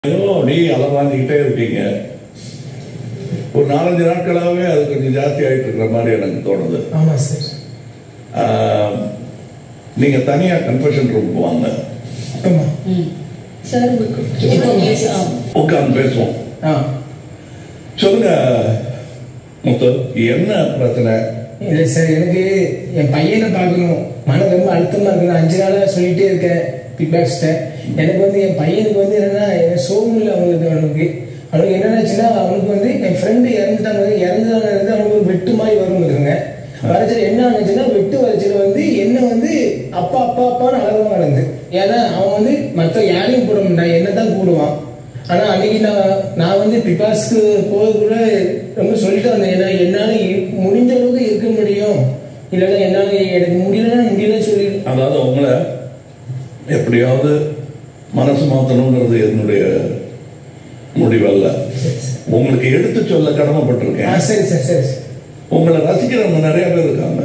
ஏதோ அப்படியே அலவாஞ்சிக்கிட்டே இருக்கீங்க ஒரு நாலஞ்சு நாட்களாகவே அது கொஞ்சம் ஜாஸ்தி ஆயிட்டு இருக்கிற மாதிரி எனக்கு தோணுது ஆமா சார் ஆஹ், நீங்க தனியா கன்ஃபெஷன் ரூமுக்கு வாங்க ஆமா சார் உட்கார்ந்து பேசுவோம் ஆ சொல்லுங்க முத்து என்ன பிரச்சனை இல்லை சார் எனக்கு என் பையனை பார்க்கணும் மனம் ரொம்ப அழுத்தமா இருக்குது அஞ்சு நாளா சொல்லிட்டே இருக்கேன் ஃபீட்பேக்ஸ்ட்ட எனக்கு வந்து என் பையனுக்கு வந்து என்னன்னா என் சோமில் அவனுக்கு அவனுக்கு அவனுக்கு என்னென்னாச்சுன்னா அவனுக்கு வந்து என் ஃப்ரெண்டு இறந்துட்டாங்க இறந்துட்டாங்க இருந்து அவனுக்கு ஒரு வெட்டு மாதிரி வரும் இருக்குங்க வரைச்சல் என்ன ஆச்சுன்னா வெட்டு வரைச்சல் வந்து என்ன வந்து அப்பா அப்பா அப்பான்னு அழகமாக நடந்து ஏன்னா அவன் வந்து மற்ற யாரையும் கூட மாட்டான் என்ன தான் கூடுவான் ஆனா அன்னைக்கு நான் நான் வந்து பிகாஸ்க்கு போக கூட ரொம்ப சொல்லிட்டு வந்தேன் ஏன்னா என்னால இ- முடிஞ்ச அளவுக்கு இருக்க முடியும் இல்லைன்னா என்னால எனக்கு முடியலன்னா முடியலன்னு சொல்லி அதாவது உங்களை எப்படியாவது மனசு மாத்தணுங்கிறது என்னுடைய முடிவல்ல உங்களுக்கு எடுத்து சொல்ல ஆ கடமைப்பட்டிருக்கேன் சரி சார் சரி சார் உங்களை ரசிக்கிறவங்க நிறைய பேர் இருக்காங்க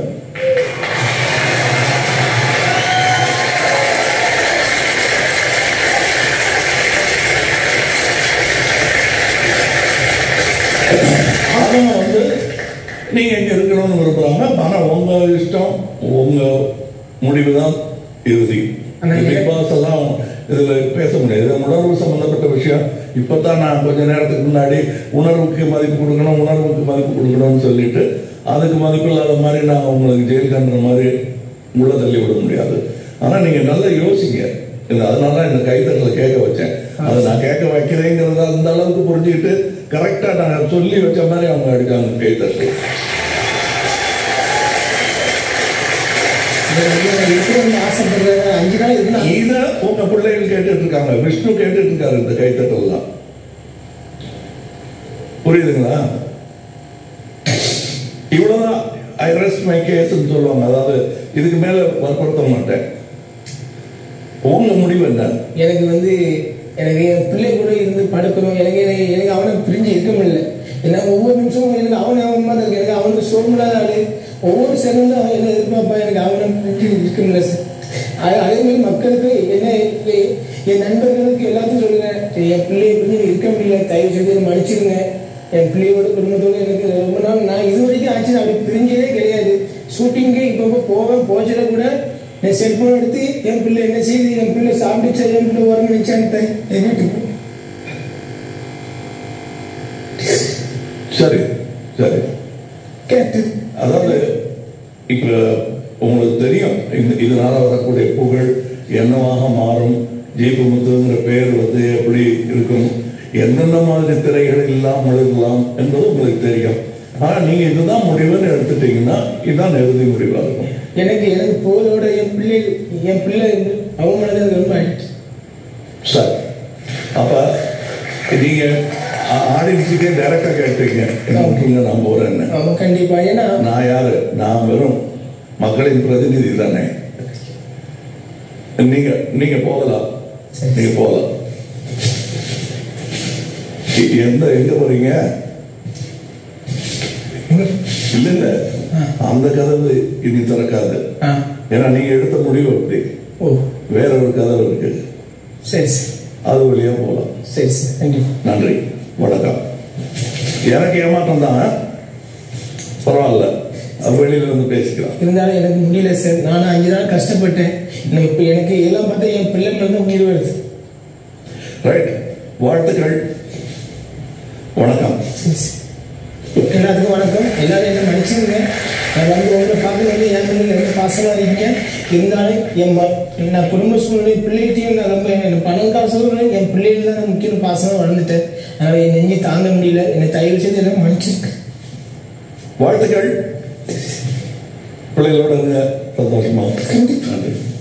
அவங்க வந்து நீங்க இங்க இருக்கணும்னு விரும்புறாங்க ஆனா உங்க இஷ்டம் உங்க முடிவு தான் இறுதி ஆனா பிக் எனக்கு- பாஸ் எல்லாம் இதுல பேச முடியாது இது உணர்வு சம்பந்தப்பட்ட விஷயம் இப்பதான் நான் கொஞ்ச நேரத்துக்கு முன்னாடி உணர்வுக்கு மதிப்பு கொடுக்கணும் உணர்வுக்கு மதிப்பு கொடுக்கணும்னு சொல்லிட்டு அதுக்கு மதிப்பு இல்லாத மாதிரி நான் உங்களுக்கு ஜெயில் கண்டுற மாதிரி உள்ள தள்ளி விட முடியாது ஆனா நீங்க நல்லா யோசிங்க இது அதனால தான் இந்த கைத்தட்டல கேட்க வச்சேன் அதை நான் கேட்க வைக்கிறேங்கிறத அந்த அளவுக்கு புரிஞ்சுக்கிட்டு கரெக்டா நான் சொல்லி வச்ச மாதிரி அவங்க அடிக்காங்க கைத்தட்டு இது வந்து நான் இருக்கணும்னு ஆசைப்படுறேன் அஞ்சு நாள் இருக்கணும் இத உங்க பிள்ளைகள் கேட்டுட்டு இருக்காங்க விஷ்ணு கேட்டுட்டு இருக்காரு இந்த கைத்தட்டலாம் புரியுதுங்களா இவ்வளவுதான் ஐ ரெஸ்ட் மை கேஸ்ன்னு சொல்லுவாங்க அதாவது இதுக்கு மேல வற்புறுத்த மாட்டேன் உங்க முடிவு என்ன எனக்கு வந்து எனக்கு என் பிள்ளை கூட இருந்து படுக்கணும் எனக்கு எனக்கு- எனக்கு அவனை பிரிஞ்சு இருக்க முடியல ஏன்னா ஒவ்வொரு நிமிஷமும் எனக்கு அவனை அவன் மாதிரி இருக்கு எனக்கு அவனுக்கு சோம்பலாத ஆளு ஒவ்வொரு செகண்டும் அவன் என்ன எதிர்பார்ப்பா எனக்கு அவனை பிரிஞ்சு இருக்க முடியல சார் அது- அதே மாதிரி மக்களுக்கு என்ன எ- என் நண்பர்களுக்கு எல்லாத்தையும் சொல்லுங்க என் பிள்ளையை பிரிஞ்சு இருக்க முடியல தயவு செய்து என்னை மன்னிச்சிருங்க என் பிள்ளையோட குடும்பத்தோட எனக்கு ரொம்ப நாள் நான் இது வரைக்கும் ஆச்சு நான் அப்படி பிரிஞ்சதே கிடையாது ஷூட்டிங்கு இப்போ போவேன் போச்சல கூட என் செல்போன் எடுத்து என் பிள்ளை என்ன செய்யுது என் பிள்ளை சாப்பிட்டுச்சா என் பிள்ளை உரம் நினைச்சான்னு என் வீட்டுக்கு சரி சரி கேட்டு அதாவது இப்ப உங்களுக்கு தெரியும் இந்த இதனால வரக்கூடிய புகழ் என்னவாக மாறும் ஜீபமுத்துங்கிற பெயர் வந்து எப்படி இருக்கும் என்னென்ன மாதிரி திரைகள் இல்லாமல் இருக்கலாம் என்பது உங்களுக்கு தெரியும் ஆனா நீங்க இதுதான் முடிவுன்னு எடுத்துட்டீங்கன்னா இதுதான் இறுதி முடிவா இருக்கும் எனக்கு எனக்கு போலோட என் பிள்ளை என் பிள்ளை அவங்க மேலே தான் ரொம்ப அடிக்ட் சரி அப்ப நீங்க ஆடியன்ஸுக்கே டைரக்டா கேட்டீங்க என்ன விட்டுருங்க நான் போறேன்னு அவன் கண்டிப்பா ஏன்னா நான் யாரு நான் வெறும் மக்களின் பிரதிநிதி தானே நீங்க நீங்க போகலாம் சரி. நீங்க போகலாம் எ- எந்த எங்க போறீங்க இல்ல இல்ல ஆ. அந்த கதவு இனி திறக்காது ஆ ஏன்னா நீங்க எடுத்த முடிவு அப்படி ஓ வேற ஒரு கதவு இருக்கு சரி சார் அது வழியா போகலாம் சரி சார் கண்டிப்பா நன்றி வணக்கம் எனக்கு ஏமாற்றம் தான் பரவாயில்ல அது வெளியில வந்து பேசிக்கலாம் இருந்தாலும் எனக்கு முடியல சார் நானும் அஞ்சு நாள் கஷ்டப்பட்டேன் நான் இப்போ எனக்கு இதெல்லாம் பார்த்தா என் பிள்ளைங்க வந்து உயிர் வருது ரைட் வாழ்த்துக்கள் வணக்கம் சரி சார் எல்லாத்துக்கும் வணக்கம் எல்லாரும் என்ன மன்னிச்சுங்க நான் வந்து உங்களை பார்க்க வந்து என் பிள்ளைங்க ரொம்ப பாசமாக இருக்கீங்க இருந்தாலும் என் ம நான் குடும்ப சூழ்நிலை பிள்ளைகிட்டையும் நான் ரொம்ப எனக்கு பணம் காசோட என் பிள்ளைகள் தான் நான் முக்கியம் பாசமாக வளர்ந்துட்டேன் அதனால் என் நெஞ்சை தாங்க முடியல என்னை தயவு செய்து எல்லாம் மன்னிச்சிருக்கேன் வாழ்த்துக்கள் பிள்ளைகளோட இருங்க. சந்தோஷமா நன்றி